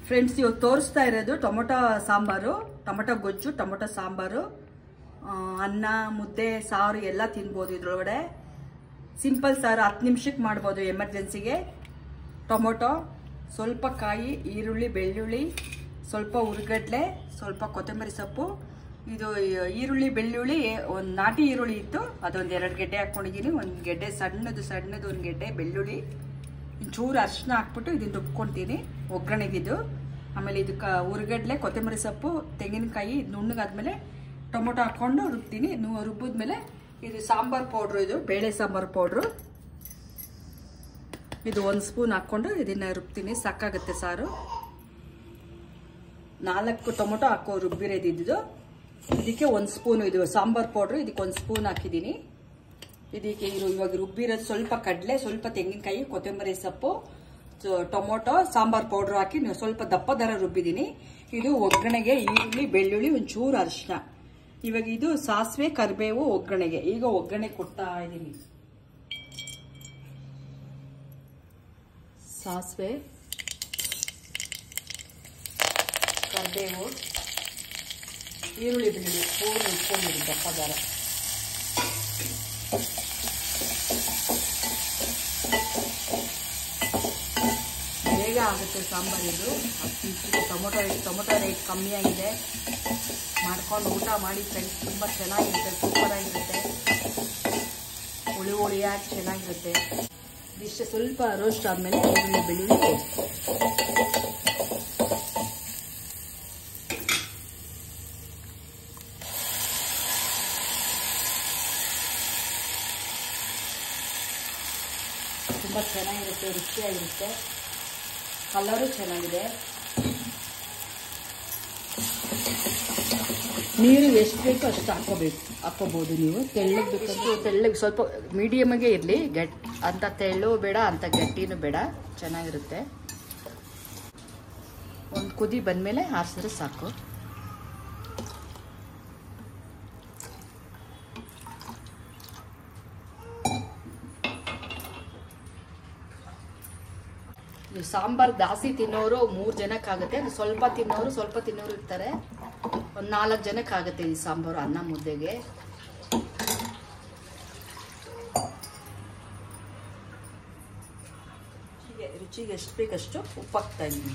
Friends ಇವತ್ತು ತೋರಿಸ್ತಾ ಇರೋದು ಟೊಮೊಟೊ ಸಾಂಬಾರು ಟೊಮೊಟೊ ಗೊಜ್ಜು ಟೊಮೊಟೊ ಸಾಂಬಾರು ಆ, ಅನ್ನ ಮುದ್ದೆ ಸಾರು ಎಲ್ಲ ತಿನ್ಬೋದು ಇದ್ರೊಳಗಡೆ ಸಿಂಪಲ್ ಸಾರು ಹತ್ತು ನಿಮಿಷಕ್ಕೆ ಮಾಡ್ಬೋದು ಎಮರ್ಜೆನ್ಸಿಗೆ ಟೊಮೊಟೊ ಸ್ವಲ್ಪ ಕಾಯಿ ಈರುಳ್ಳಿ ಬೆಳ್ಳುಳ್ಳಿ ಸ್ವಲ್ಪ ಉರ್ಗಡ್ಲೆ ಸ್ವಲ್ಪ ಕೊತ್ತಂಬರಿ ಸೊಪ್ಪು ಇದು ಈರುಳ್ಳಿ ಬೆಳ್ಳುಳ್ಳಿ ಒಂದು ನಾಟಿ ಈರುಳ್ಳಿ ಇತ್ತು ಅದೊಂದು ಎರಡು ಗೆಡ್ಡೆ ಹಾಕ್ಕೊಂಡಿದ್ದೀನಿ ಒಂದು ಗೆಡ್ಡೆ ಸಣ್ಣದು ಸಣ್ಣದು ಒಂದು ಗೆಡ್ಡೆ ಬೆಳ್ಳುಳ್ಳಿ ಚೂರು ಅರಿಶಿನ ಹಾಕ್ಬಿಟ್ಟು ಇದನ್ನ ರುಬ್ಕೊತೀನಿ ಒಗ್ಗರಣೆಗಿದ್ದು ಆಮೇಲೆ ಇದಕ್ಕೆ ಉರ್ಗಡ್ಲೆ ಕೊತ್ತಂಬರಿ ಸೊಪ್ಪು ತೆಂಗಿನಕಾಯಿ ಇದು ನುಣ್ಣಗಾದ್ಮೇಲೆ ಟೊಮೊಟೊ ಹಾಕ್ಕೊಂಡು ರುಬ್ತೀನಿ ನು- ರುಬ್ಬಿದ್ಮೇಲೆ ಇದು ಸಾಂಬಾರ್ ಪೌಡ್ರು ಇದು ಬೇಳೆ ಸಾಂಬಾರ್ ಪೌಡ್ರು ಇದು ಒಂದು ಸ್ಪೂನ್ ಹಾಕ್ಕೊಂಡು ಇದನ್ನ ರುಬ್ತೀನಿ ಸಾಕಾಗುತ್ತೆ ಸಾರು ನಾಲ್ಕು ಟೊಮೊಟೊ ಹಾಕೋ ರುಬ್ಬಿರೋದಿದ್ದು ಇದಕ್ಕೆ ಒಂದು ಸ್ಪೂನ್ ಇದು ಸಾಂಬಾರ್ ಪೌಡ್ರು ಇದಕ್ಕೆ ಒಂದು ಸ್ಪೂನ್ ಹಾಕಿದ್ದೀನಿ ಇದಕ್ಕೆ ಇರು ಇವಾಗ ರುಬ್ಬಿರೋದು ಸ್ವಲ್ಪ ಕಡಲೆ ಸ್ವಲ್ಪ ತೆಂಗಿನಕಾಯಿ ಕೊತ್ತಂಬರಿ ಸೊಪ್ಪು ಸೊ- ಟೊಮೊಟೊ ಸಾಂಬಾರ್ ಪೌಡ್ರ್ ಹಾಕಿ ನೀವು ಸ್ವಲ್ಪ ದಪ್ಪ ದರ ರುಬ್ಬಿದ್ದೀನಿ ಇದು ಒಗ್ಗರಣೆಗೆ ಈರುಳ್ಳಿ ಬೆಳ್ಳುಳ್ಳಿ ಒಂಚೂರು ಅರಿಶಿನ ಇವಾಗ ಇದು ಸಾಸಿವೆ ಕರಿಬೇವು ಒಗ್ಗರಣೆಗೆ ಈಗ ಒಗ್ಗರಣೆ ಕೊಡ್ತಾ ಇದ್ದೀನಿ ಸಾಸಿವೆ ಕರಿಬೇವು ಈರುಳ್ಳಿ ಬೆಳ್ಳುಳ್ಳಿ ಸ್ಪೂನ್ ಇಟ್ಕೊಂಡಿದ್ದೀನಿ ದಪ್ಪ ದರ ಬೇಗ ಆಗುತ್ತೆ ಸಾಂಬಾರು ಇದು ಹತ್ತು ನಿಮಿಷಕ್ಕೆ ಟೊಮೊಟೊ ರೇಟ್ ಟೊಮೊಟೊ ರೇಟ್ ಕಮ್ಮಿ ಆಗಿದೆ ಮಾಡ್ಕೊಂಡು ಊಟ ಮಾಡಿ ಫ್ರೆಂಡ್ಸ್ ತುಂಬ ಚೆನ್ನಾಗಿರುತ್ತೆ ಸೂಪರಾಗಿರುತ್ತೆ ಹುಳಿ ಹುಳಿಯಾಗಿ ಚೆನ್ನಾಗಿರುತ್ತೆ ಇದಿಷ್ಟು ಸ್ವಲ್ಪ ರೋಸ್ಟ್ ಆದಮೇಲೆ ಈರುಳ್ಳಿ ಬೆಳ್ಳುಳ್ಳಿ paste. ತುಂಬ ಚೆನ್ನಾಗಿರುತ್ತೆ ರುಚಿಯಾಗಿರುತ್ತೆ ಕಲರು ಚೆನ್ನಾಗಿದೆ ನೀರು ಎಷ್ಟು ಬೇಕೋ ಅಷ್ಟು ಹಾಕೋಬೇಕು ಹಾಕೋಬೋದು ನೀವು ತೆಳ್ಳಗೆ ಬೇಕಂದ್ರೆ ತೆಳ್ಳಗೆ ಸ್ವಲ್ಪ ಮೀಡಿಯಮ್ಗೆ ಇರಲಿ ಗಟ್ ಅಂತ ತೆಳ್ಳು ಬೇಡ ಅಂತ ಗಟ್ಟಿನೂ ಬೇಡ ಚೆನ್ನಾಗಿರುತ್ತೆ ಒಂದು ಕುದಿ ಬಂದಮೇಲೆ ಹಾರಿಸಿದ್ರೆ ಸಾಕು ನೀವು ಸಾಂಬಾರ್ ಜಾಸ್ತಿ ತಿನ್ನೋರು ಮೂರು ಜನಕ್ಕಾಗುತ್ತೆ ಸ್ವಲ್ಪ ತಿನ್ನೋರು ಸ್ವಲ್ಪ ತಿನ್ನೋರು ಇರ್ತಾರೆ ಒಂದು ನಾಲ್ಕು ಜನಕ್ಕಾಗುತ್ತೆ ಈ ಸಾಂಬಾರು ಅನ್ನ ಮುದ್ದೆಗೆ ರುಚಿಗೆ ರುಚಿಗೆ ಎಷ್ಟು ಬೇಕಷ್ಟು ಉಪ್ಪು ಹಾಕ್ತಾ ಇದ್ದೀನಿ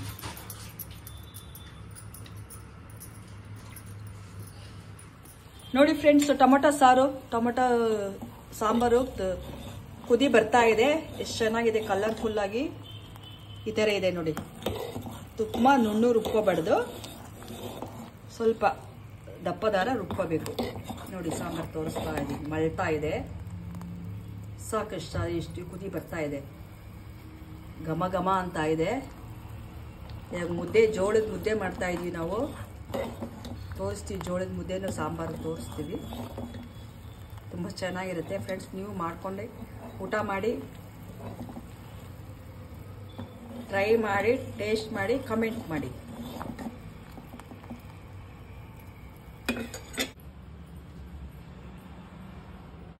ನೋಡಿ ಫ್ರೆಂಡ್ಸ್ ಟೊಮೊಟೊ ಸಾರು ಟೊಮೊಟೊ ಸಾಂಬಾರು ತ- ಕುದಿ ಬರ್ತಾ ಇದೆ ಎಷ್ಟು ಚೆನ್ನಾಗಿದೆ ಕಲರ್ಫುಲ್ ಆಗಿ ಈ ಥರ ಇದೆ ನೋಡಿ ತುಪ್ಪ ನುಣ್ಣು ರುಬ್ಕೋಬಾರ್ದು ಸ್ವಲ್ಪ ದಪ್ಪ ದಾರ ರುಬ್ಕೋಬೇಕು ನೋಡಿ ಸಾಂಬಾರು ತೋರಿಸ್ತಾ ಇದ್ದೀನಿ ಮಳ್ತಾ ಇದೆ ಸಾಕಷ್ಟು ಇಷ್ಟು ಕುದಿ ಬರ್ತಾ ಇದೆ ಘಮ ಘಮ ಅಂತ ಇದೆ ಇವಾಗ ಮುದ್ದೆ ಜೋಳದ ಮುದ್ದೆ ಮಾಡ್ತಾ ಇದೀವಿ ನಾವು ತೋರಿಸ್ತೀವಿ ಜೋಳದ ಮುದ್ದೆನೂ ಸಾಂಬಾರು ತೋರಿಸ್ತೀವಿ ತುಂಬ ಚೆನ್ನಾಗಿರುತ್ತೆ ಫ್ರೆಂಡ್ಸ್ ನೀವು ಮಾಡ್ಕೊಂಡೆ ಊಟ ಮಾಡಿ ಟ್ರೈ ಮಾಡಿ ಟೇಸ್ಟ್ ಮಾಡಿ ಕಮೆಂಟ್ ಮಾಡಿ